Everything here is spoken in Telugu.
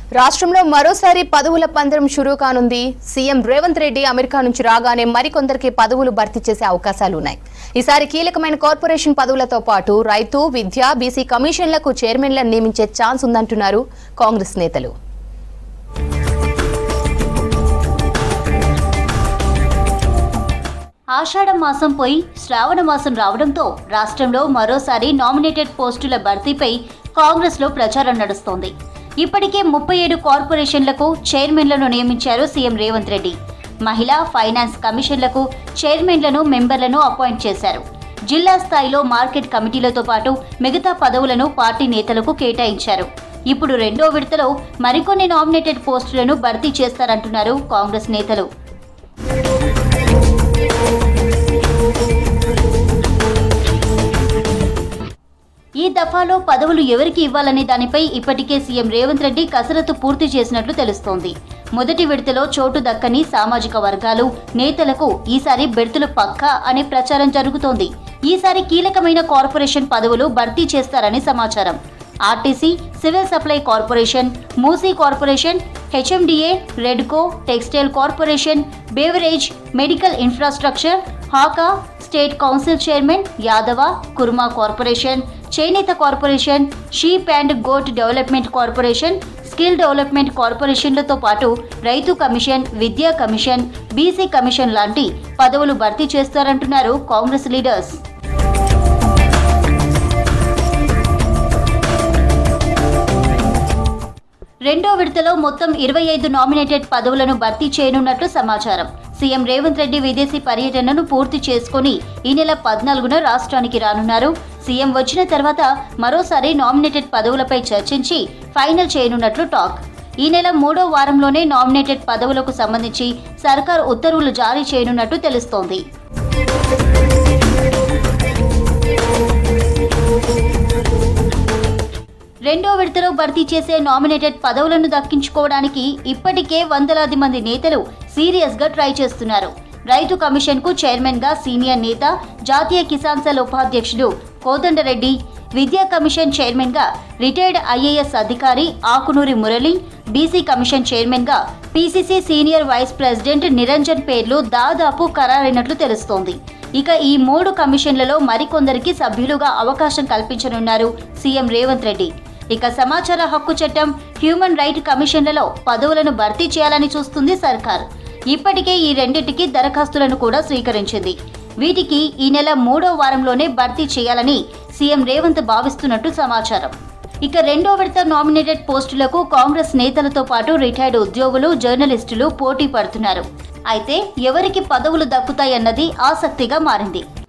రాష్ట్రంలో మరోసారి పదవుల పందరం షురూ కానుంది సీఎం రేవంత్ రెడ్డి అమెరికా నుంచి రాగానే మరికొందరికి పదవులు భర్తీ చేసే అవకాశాలు ఉన్నాయి ఈసారి కీలకమైన కార్పొరేషన్ పదవులతో పాటు రైతు విద్య బీసీ కమిషన్లకు చైర్మన్లను నియమించే ఛాన్స్ ఉందంటున్నారు కాంగ్రెస్ నేతలు ఆషాఢ మాసం పోయి శ్రావణ మాసం రావడంతో రాష్ట్రంలో మరోసారి నామినేటెడ్ పోస్టుల భర్తీపై కాంగ్రెస్లో ప్రచారం నడుస్తోంది ఇప్పటికే ముప్పై ఏడు కార్పొరేషన్లకు చైర్మన్లను నియమించారు సీఎం రేవంత్ రెడ్డి మహిళా ఫైనాన్స్ కమిషన్లకు చైర్మన్లను మెంబర్లను అపాయింట్ చేశారు జిల్లా స్థాయిలో మార్కెట్ కమిటీలతో పాటు మిగతా పదవులను పార్టీ నేతలకు కేటాయించారు ఇప్పుడు రెండో విడతలో మరికొన్ని నామినేటెడ్ పోస్టులను భర్తీ చేస్తారంటున్నారు కాంగ్రెస్ నేతలు ఈ దఫాలో పదవులు ఎవరికి ఇవ్వాలనే దానిపై ఇప్పటికే సీఎం రేవంత్ రెడ్డి కసరత్తు పూర్తి చేసినట్లు తెలుస్తోంది మొదటి విడతలో చోటు దక్కని సామాజిక వర్గాలు నేతలకు ఈసారి బెర్తులు పక్కా అనే ప్రచారం జరుగుతోంది ఈసారి కీలకమైన కార్పొరేషన్ పదవులు భర్తీ చేస్తారని సమాచారం RTC civil supply corporation Musi corporation HMDA REDCO textile corporation beverage medical infrastructure HACA state council chairman Yadava Kurma corporation చేనేత corporation sheep and goat development corporation skill development కార్పొరేషన్లతో పాటు రైతు కమిషన్ విద్యా కమిషన్ బీసీ కమిషన్ లాంటి పదవులు భర్తీ చేస్తారంటున్నారు కాంగ్రెస్ లీడర్స్ రెండో విడతలో మొత్తం ఇరవై ఐదు నామినేటెడ్ పదవులను భర్తీ చేయనున్నట్లు సమాచారం సీఎం రేవంత్ రెడ్డి విదేశీ పర్యటనను పూర్తి చేసుకుని ఈ నెల పద్నాలుగున రాష్ట్రానికి రానున్నారు సీఎం వచ్చిన తర్వాత మరోసారి నామినేటెడ్ పదవులపై చర్చించి ఫైనల్ చేయనున్నట్లు టాక్ ఈ నెల మూడో వారంలోనే నామినేటెడ్ పదవులకు సంబంధించి సర్కార్ ఉత్తర్వులు జారీ చేయనున్నట్టు తెలుస్తోంది రెండో విడతలో భర్తీ చేసే నామినేటెడ్ పదవులను దక్కించుకోవడానికి ఇప్పటికే వందలాది మంది నేతలు సీరియస్ గా ట్రై చేస్తున్నారు రైతు కమిషన్ కు చైర్మన్ గా సీనియర్ నేత జాతీయ కిసాన్ సెల్ ఉపాధ్యక్షుడు కోదండరెడ్డి విద్యా కమిషన్ చైర్మన్ గా రిటైర్డ్ ఐఏఎస్ అధికారి Akunuri Murali BC commission chairman గా PCC senior vice president Niranjan పేర్లు దాదాపు ఖరారైనట్లు తెలుస్తోంది ఇక ఈ మూడు కమిషన్లలో మరికొందరికి సభ్యులుగా అవకాశం కల్పించనున్నారు సీఎం రేవంత్ రెడ్డి ఇక సమాచార హక్కు చట్టం హ్యూమన్ రైట్ కమిషన్లలో పదవులను భర్తీ చేయాలని చూస్తుంది సర్కార్ ఇప్పటికే ఈ రెండింటికి దరఖాస్తులను కూడా స్వీకరించింది వీటికి ఈ నెల మూడో వారంలోనే భర్తీ చేయాలని సీఎం రేవంత్ భావిస్తున్నట్టు సమాచారం ఇక రెండో విడత నామినేటెడ్ పోస్టులకు కాంగ్రెస్ నేతలతో పాటు రిటైర్డ్ ఉద్యోగులు జర్నలిస్టులు పోటీ పడుతున్నారు అయితే ఎవరికి పదవులు దక్కుతాయన్నది ఆసక్తిగా మారింది